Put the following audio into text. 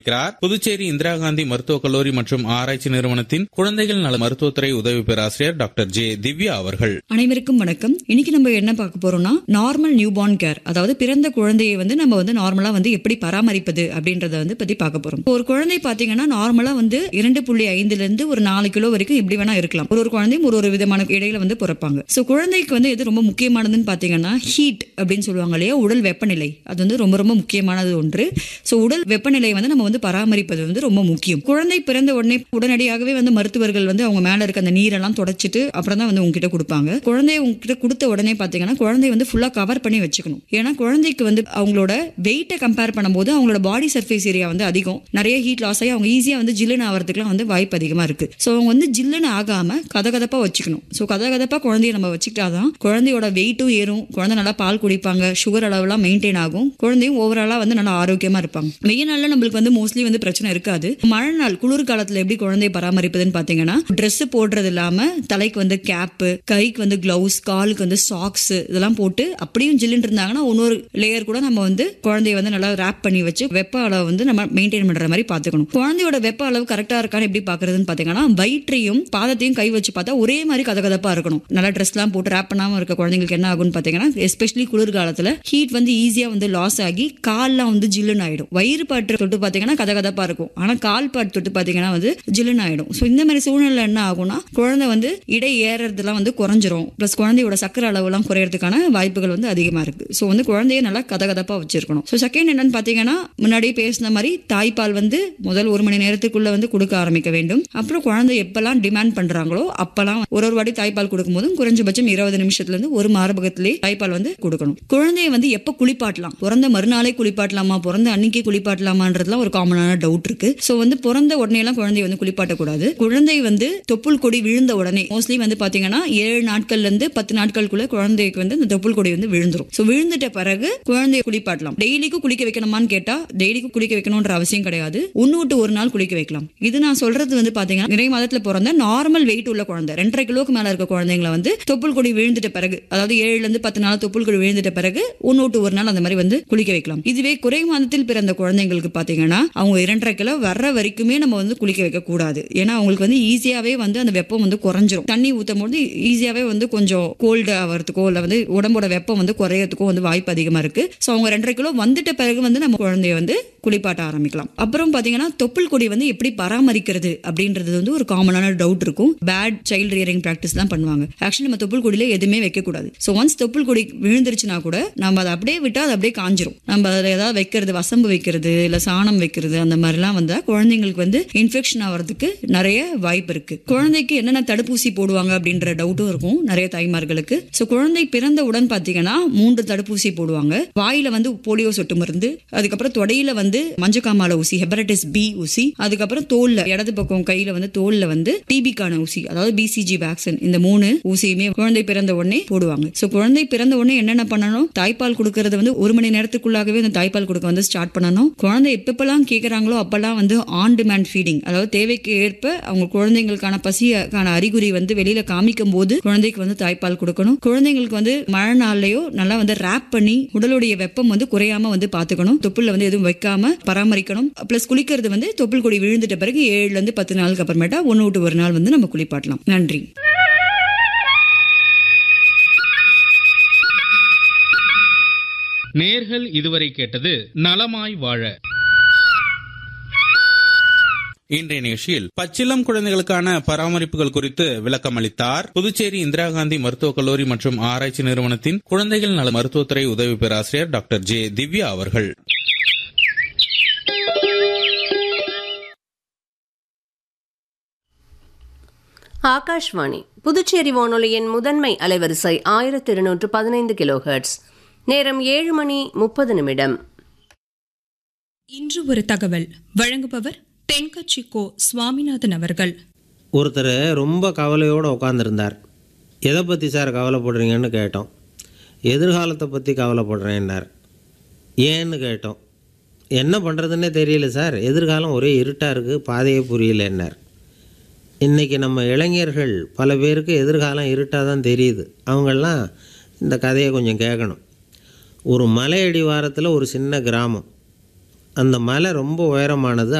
இருக்கிறார் புதுச்சேரி இந்திரா காந்தி மருத்துவக் கல்லூரி மற்றும் ஆராய்ச்சி நிறுவனத்தின் குழந்தைகள் நல மருத்துவத்துறை உதவி பேராசிரியர் டாக்டர் ஜே திவ்யா அவர்கள் அனைவருக்கும் வணக்கம் இன்னைக்கு நம்ம என்ன பார்க்க போறோம்னா நார்மல் நியூ பார்ன் கேர் அதாவது பிறந்த குழந்தையை வந்து நம்ம வந்து நார்மலா வந்து எப்படி பராமரிப்பது அப்படின்றத வந்து பத்தி பார்க்க போறோம் ஒரு குழந்தை பாத்தீங்கன்னா நார்மலா வந்து இரண்டு புள்ளி ஐந்துல இருந்து ஒரு நாலு கிலோ வரைக்கும் எப்படி வேணா இருக்கலாம் ஒரு ஒரு குழந்தையும் ஒரு ஒரு விதமான இடையில வந்து பிறப்பாங்க சோ குழந்தைக்கு வந்து எது ரொம்ப முக்கியமானதுன்னு பாத்தீங்கன்னா ஹீட் அப்படின்னு சொல்லுவாங்க இல்லையா உடல் வெப்பநிலை அது வந்து ரொம்ப ரொம்ப முக்கியமானது ஒன்று சோ உடல் வெப்பநிலையை வந்து நம்ம வந்து பராமரிப்பது வந்து ரொம்ப முக்கியம் குழந்தை பிறந்த உடனே உடனடியாகவே வந்து மருத்துவர்கள் வந்து அவங்க மேல இருக்க அந்த நீரெல்லாம் தொடச்சிட்டு அப்புறம் தான் வந்து உங்ககிட்ட கொடுப்பாங்க குழந்தைய உங்ககிட்ட கொடுத்த உடனே பாத்தீங்கன்னா குழந்தைய வந்து ஃபுல்லா கவர் பண்ணி வச்சுக்கணும் ஏன்னா குழந்தைக்கு வந்து அவங்களோட வெயிட்டை கம்பேர் பண்ணும்போது அவங்களோட பாடி சர்ஃபேஸ் ஏரியா வந்து அதிகம் நிறைய ஹீட் லாஸ் ஆகி அவங்க ஈஸியா வந்து ஜில்லுன்னு ஆகிறதுக்குலாம் வந்து வாய்ப்பு அதிகமா இருக்கு ஸோ அவங்க வந்து ஜில்லுன்னு ஆகாம கதகதப்பா வச்சுக்கணும் ஸோ கதகதப்பா குழந்தைய நம்ம வச்சுக்கிட்டாதான் குழந்தையோட வெயிட்டும் ஏறும் குழந்தை நல்லா பால் குடிப்பாங்க சுகர் அளவுலாம் மெயின்டைன் ஆகும் குழந்தையும் ஓவராலா வந்து நல்லா ஆரோக்கியமா இருப்பாங்க வெயில் நாள்ல நம்மளுக்கு வந்து மோஸ்ட்லி வந்து பிரச்சனை இருக்காது மழை நாள் குளிர் காலத்துல எப்படி குழந்தைய பராமரிப்பதுன்னு பாத்தீங்கன்னா Dress போடுறது இல்லாம தலைக்கு வந்து கேப்பு கைக்கு வந்து கிளவுஸ் காலுக்கு வந்து சாக்ஸ் இதெல்லாம் போட்டு அப்படியும் ஜில்லுன்னு இருந்தாங்கன்னா இன்னொரு லேயர் கூட நம்ம வந்து குழந்தைய வந்து நல்லா ரேப் பண்ணி வச்சு வெப்ப அளவு வந்து நம்ம மெயின்டைன் பண்ற மாதிரி பாத்துக்கணும் குழந்தையோட வெப்ப அளவு கரெக்டா இருக்கான்னு எப்படி பாக்குறதுன்னு பாத்தீங்கன்னா வயிற்றையும் பாதத்தையும் கை வச்சு பார்த்தா ஒரே மாதிரி கதகதப்பா இருக்கணும் நல்லா ட்ரெஸ்லாம் போட்டு ரேப் பண்ணாம இருக்க குழந்தைங்களுக்கு என்ன ஆகும்னு பாத்தீங்கன்னா எஸ்பெஷலி குளிர்காலத்துல ஹீட் வந்து ஈஸியா வந்து லாஸ் ஆகி கால்லாம் வந்து ஜில்லுன்னு ஆயிடும் வயிறு பாட்டு தொட்டு பாத்தீங்கன்னா கதகதப்பா இருக்கும் ஆனா கால் பாட்டு தொட்டு பாத்தீங்கன்னா வந்து ஜில்லுன்னு ஆயிடும் ஸோ இந்த மாதிரி சூழ்நிலை என்ன ஆகும்னா குழந்தை வந்து இடை ஏறதுலாம் வந்து குறைஞ்சிரும் ப்ளஸ் குழந்தையோட சக்கரை அளவுலாம் குறையறதுக்கான வாய்ப்புகள் வந்து அதிகமா இருக்கு ஸோ வந்து குழந்தைய நல்லா கதகதப்பா வச்சிருக்கணும் ஸோ செகண்ட் என்னன்னு பாத்தீங்கன்னா முன்னாடியே பேசின மாதிரி தாய்ப்பால் வந்து முதல் ஒரு மணி நேரத்துக்குள்ள வந்து கொடுக்க ஆரம்பிக்க வேண்டும் அப்புறம் குழந்தை எப்பெல்லாம் டிமாண்ட் பண்றாங்களோ அப்பெல்லாம் ஒரு ஒரு வாட்டி தாய்ப்பால் கொடுக்கும்போதும் குறைஞ்சபட்சம் இருபது நிமிஷத்துல இருந்து ஒரு மார்பகத்திலே தாய்ப்பால் வந்து கொடுக்கணும் குழந்தைய வந்து எப்ப குளிப்பாட்டலாம் பிறந்த மறுநாளே குளிப்பாட்டலாமா பிறந்த அன்னைக்கே குளிப்பாட்டலாமான்றதுலாம் ஒரு காமனான டவுட் இருக்கு ஸோ வந்து பிறந்த உடனே எல்லாம் குழந்தைய வந்து குளிப்பாட்டக்கூடாது குழந்தை வந்து தொப்புள் கொடி விழுந்த உடனே மோஸ்ட்லி வந்து பாத்தீங்கன்னா ஏழு நாட்கள்ல இருந்து பத்து நாட்களுக்குள்ள குழந்தைக்கு வந்து இந்த தொப்புள் கொடி வந்து விழுந்துரும் ஸோ விழுந்துட்ட பிறகு குழந்தைய குளிப்பாட்டலாம் டெய்லிக்கும் குளிக்க வைக்கணுமான்னு கேட்டா டெய்லிக்கும் குளிக்க வைக்கணும்ன்ற அவசியம் கிடையாது ஒன்னு விட்டு ஒரு நாள் குளிக்க வைக்கலாம் இது நான் சொல்றது வந்து பாத்தீங்கன்னா நிறைய மாதத்துல பிறந்த நார்மல் வெயிட் உள்ள குழந்தை ரெண்டரை கிலோக்கு மேல இருக்க குழந்தைங்களை வந்து தொப்புள் கொடி விழுந்துட்ட பிறகு அதாவது ஏழுல இருந்து பத்து நாள் தொப்புள் கொடி விழுந்துட்ட பிறகு ஒன்னு விட்டு ஒரு நாள் அந்த மாதிரி வந்து குளிக்க வைக்கலாம் இதுவே குறை மாதத்தில் பிறந்த குழந்தைங்களுக்கு பாத்தீங்கன்னா அவங்க இரண்டரை கிலோ வர்ற வரைக்குமே நம்ம வந்து குளிக்க வைக்க கூடாது ஏன்னா அவங்களுக்கு வந்து ஈஸியாவே வந்து அந்த வெப்பம் வந்து குறைஞ்சிரும் தண்ணி ஊத்தும் போது ஈஸியாவே வந்து கொஞ்சம் கோல்டு ஆகிறதுக்கோ இல்ல வந்து உடம்போட வெப்பம் வந்து குறையறதுக்கோ வந்து வாய்ப்பு அதிகமா இருக்கு ஸோ அவங்க ரெண்டரை கிலோ வந்துட்ட பிறகு வந்து நம்ம குழந்தைய வந்து குளிப்பாட்ட ஆரம்பிக்கலாம் அப்புறம் பாத்தீங்கன்னா தொப்புள் கொடி வந்து எப்படி பராமரிக்கிறது அப்படின்றது வந்து ஒரு காமனான டவுட் இருக்கும் பேட் சைல்டு ரியரிங் ப்ராக்டிஸ் தான் பண்ணுவாங்க ஆக்சுவலி நம்ம தொப்புள் கொடியில எதுவுமே வைக்க கூடாது ஸோ ஒன்ஸ் தொப்புள் கொடி விழுந்துருச்சுன்னா கூட நம்ம அதை அப்படியே விட்டா அது அப்படியே காஞ்சிரும் நம்ம அதில் ஏதாவது வைக்கிறது வசம்பு வைக்கிறது இல்ல சாணம் வைக்கிறது அந்த மாதிரிலாம் வந்தா குழந்தைங்களுக்கு வந்து இன்ஃபெக்ஷன் ஆகிறதுக்கு நிறைய வாய்ப்பு இருக்கு குழந்தைக்கு என்னென்ன தடுப்பூசி போடுவாங்க அப்படின்ற டவுட்டும் இருக்கும் நிறைய தாய்மார்களுக்கு ஸோ குழந்தை பிறந்தவுடன் பாத்தீங்கன்னா மூன்று தடுப்பூசி போடுவாங்க வாயில வந்து போலியோ சொட்டு மருந்து அதுக்கப்புறம் தொடையில வந்து மஞ்சக்காமால ஊசி ஹெபரட்டிஸ் பி ஊசி அதுக்கப்புறம் தோல்ல இடது பக்கம் கையில வந்து தோல்ல வந்து டிபிக்கான ஊசி அதாவது பிசிஜி வேக்சின் இந்த மூணு ஊசியுமே குழந்தை பிறந்த உடனே போடுவாங்க ஸோ குழந்தை பிறந்த உடனே என்னென்ன பண்ணணும் தாய்ப்பால் கொடுக்கறது வந்து ஒரு மணி நேரத்துக்குள்ளாகவே அந்த தாய்ப்பால் கொடுக்க வந்து ஸ்டார்ட் பண்ணணும் குழந்தை எப்பப்பெல்லாம் கேட்கறாங்களோ அப்பெல்லாம் வந்து ஆன் டிமாண்ட் ஃபீடிங் அதாவது தேவைக்கு ஏற்ப அவங்க குழந்தைங்களுக்கான பசியக்கான அறிகுறி வந்து வெளியில காமிக்கும் போது குழந்தைக்கு வந்து தாய்ப்பால் கொடுக்கணும் குழந்தைங்களுக்கு வந்து மழை நாள்லயோ நல்லா வந்து ரேப் பண்ணி உடலுடைய வெப்பம் வந்து குறையாம வந்து பாத்துக்கணும் தொப்புல வந்து எதுவும் வைக்காம பராமரிக்கணும் பிளஸ் குளிக்கிறது வந்து தொப்புள் கொடி விழுந்துட்ட பிறகு ஏழுல இருந்து பத்து நாளுக்கு அப்புறமேட்டா ஒன்னு விட்டு ஒரு நாள் வந்து நம்ம குளிப்பாட்டலாம் நன்றி நேர்கள் இதுவரை கேட்டது நலமாய் வாழ இன்றைய நிகழ்ச்சியில் பச்சிளம் குழந்தைகளுக்கான பராமரிப்புகள் குறித்து விளக்கம் அளித்தார் புதுச்சேரி இந்திரா காந்தி மருத்துவக் கல்லூரி மற்றும் ஆராய்ச்சி நிறுவனத்தின் குழந்தைகள் நல மருத்துவத்துறை உதவி பேராசிரியர் டாக்டர் ஜே திவ்யா அவர்கள் ஆகாஷ்வாணி புதுச்சேரி வானொலியின் முதன்மை அலைவரிசை ஆயிரத்தி இருநூற்று பதினைந்து கிலோஹெர்ட்ஸ் நேரம் ஏழு மணி முப்பது நிமிடம் இன்று ஒரு தகவல் வழங்குபவர் தென்கட்சி கோ சுவாமிநாதன் அவர்கள் ஒருத்தர் ரொம்ப கவலையோடு உட்காந்துருந்தார் எதை பற்றி சார் கவலைப்படுறீங்கன்னு கேட்டோம் எதிர்காலத்தை பற்றி கவலைப்படுறேன்னார் ஏன்னு கேட்டோம் என்ன பண்ணுறதுன்னே தெரியல சார் எதிர்காலம் ஒரே இருட்டாக இருக்குது பாதையே புரியலன்னார் இன்றைக்கி நம்ம இளைஞர்கள் பல பேருக்கு எதிர்காலம் இருட்டாக தான் தெரியுது அவங்கெல்லாம் இந்த கதையை கொஞ்சம் கேட்கணும் ஒரு மலை அடிவாரத்தில் ஒரு சின்ன கிராமம் அந்த மலை ரொம்ப உயரமானது